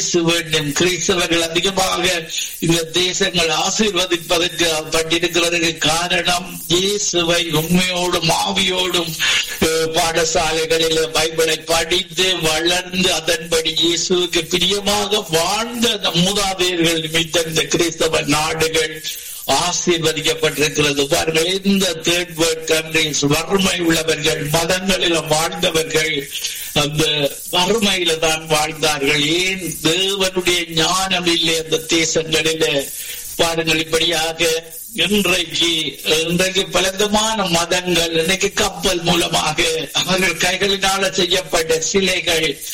வேண்டும் கிறிஸ்தவர்கள் அதிகமாக இந்த தேசங்கள் ஆசீர்வதிப்பதற்கு பட்டிருக்கிறதுக்கு காரணம் இயேசுவை உண்மையோடும் ஆவியோடும் அஹ், பாடசாலைகளில் பைபிளை படித்து வளர்ந்து அதன்படி இயேசுவுக்கு பிரியமாக வாழ்ந்த அந்த மூதாதையர்கள் நிமித்த இந்த கிறிஸ்தவ நாடுகள் ஆசீர்வதிக்கப்பட்டிருக்கிறது பாருங்கள் இந்த தேர்ட் வேர்ல்ட் கண்ட்ரிஸ் வறுமை உள்ளவர்கள் மதங்களிலும் வாழ்ந்தவர்கள் அந்த வறுமையில தான் வாழ்ந்தார்கள் ஏன் தேவனுடைய ஞானம் இல்லை அந்த தேசங்களிலே பாருங்கள் இப்படியாக இன்றைக்கு இன்றைக்கு பலவிதமான மதங்கள் இன்னைக்கு கப்பல் மூலமாக அவர்கள் கைகளினால செய்யப்பட்ட சிலைகள்